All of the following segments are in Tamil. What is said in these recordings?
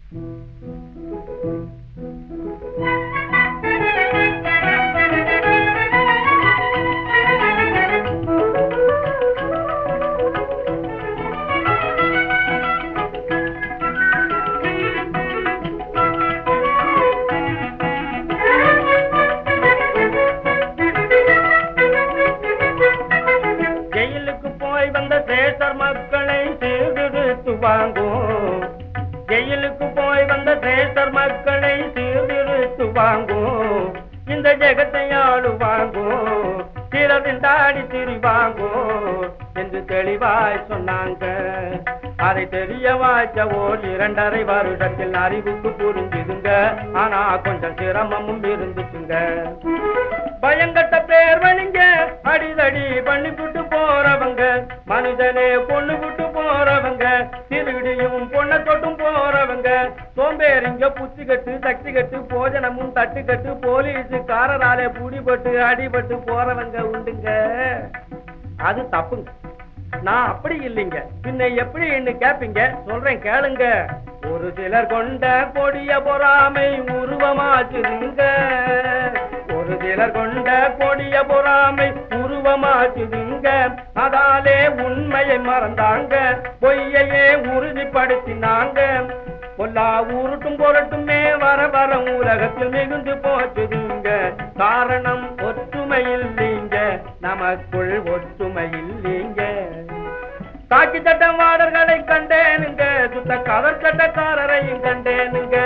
ஜெயிலுக்கு போய் வந்த சேஷர் மக்களை சீர்திருத்து வாங்கும் ஜெயிலுக்கு போய் வந்த சேஷர் மக்களை சீர்திருத்து வாங்கும் இந்த ஜெகத்தை ஆளு வாங்கும் சிறதின் தாடி திரி வாங்கும் என்று தெளிவாய் சொன்னாங்க அதை தெரிய வாய்ச்ச ஓர் இரண்டரை வருடத்தில் அறிவுக்கு புரிஞ்சுதுங்க ஆனா கொஞ்சம் சிரமமும் இருந்துச்சுங்க பயங்கட்ட பேர் வணிங்க அடிதடி பண்ணி விட்டு போறவங்க மனிதனே பொண்ணு விட்டு போறவங்க திருடியும் பொண்ணை தொட்டும் போறவங்க சோம்பேறிங்க புத்தி கட்டு சக்தி கட்டு போஜனமும் தட்டு கட்டு போலீஸுக்காரராலே புடிபட்டு அடிபட்டு போறவங்க உண்டுங்க அது தப்புங்க நான் அப்படி இல்லைங்க பின்ன எப்படின்னு கேப்பீங்க சொல்றேன் கேளுங்க ஒரு சிலர் கொண்ட கொடிய பொறாமை உருவமாச்சுதுங்க ஒரு சிலர் கொண்ட கொடிய பொறாமை உருவமாச்சுதுங்க அதாலே உண்மையை மறந்தாங்க பொய்யையே உறுதிப்படுத்தினாங்க பொல்லா உருட்டும் பொருட்டுமே வர வர உலகத்தில் மிகுந்து போச்சுதுங்க காரணம் ஒற்றுமை இல்லைங்க நமக்குள் ஒற்றுமை இல்லைங்க தாக்கி சட்ட வாடர்களை கண்டேனுங்க சுத்த கவர் சட்டக்காரரையும் கண்டேனுங்க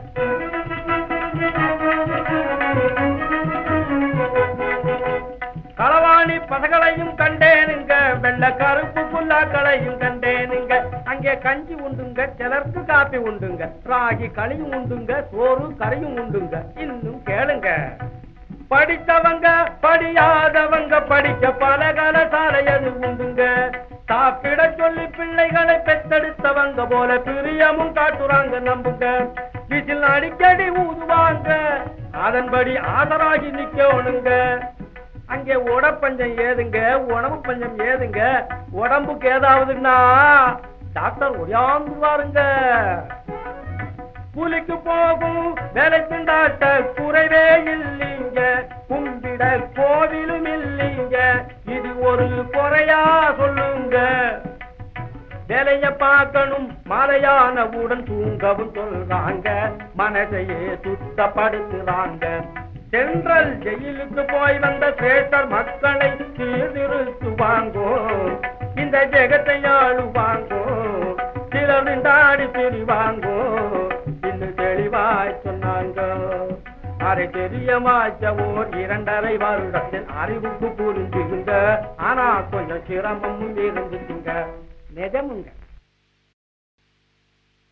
களவாணி பசகளையும் கண்டேனுங்க வெள்ள கருப்பு புல்லாக்களையும் கண்டேனுங்க அங்கே கஞ்சி உண்டுங்க சிலருக்கு காப்பி உண்டுங்க ராகி களியும் உண்டுங்க சோறு கரையும் உண்டுங்க இன்னும் கேளுங்க படித்தவங்க படியாதவங்க படிக்க பலகல சாலையது உண்டுங்க சாப்பிட சொல்லி பிள்ளைகளை பெத்தெடுத்தவங்க போல பிரியமும் காட்டுறாங்க நம்புங்க வீட்டில் அடிக்கடி ஊதுவாங்க அதன்படி ஆதராகி நிக்கணுங்க அங்கே உடப்பஞ்சம் ஏதுங்க உணவு பஞ்சம் ஏதுங்க உடம்புக்கு ஏதாவதுன்னா டாக்டர் ஒடியாந்துருவாருங்க கூலிக்கு போகும் வேலை திண்டாட்ட குறைவே இல்லைங்க கும்பிட கோவிலும் இல்லைங்க இது ஒரு குறையா சொல்லுங்க வேலைய பார்க்கணும் மாலையானவுடன் தூங்கவும் சொல்றாங்க மனதையே சுத்தப்படுத்துறாங்க சென்ட்ரல் ஜெயிலுக்கு போய் வந்த சேட்டர் மக்களை சீர்திருத்துவாங்கோ இந்த ஜெகத்தை ஆளுவாங்கோ சிலர் தாடி பிரிவாங்கோ இன்னும் தெளிவாய் சொன்னாங்க அரை தெரியமாச்ச ஓர் இரண்டரை வருடத்தில் அறிவுக்கு புரிஞ்சுங்க ஆனா கொஞ்சம் சிரமமும் இருந்துச்சுங்க நிஜமுங்க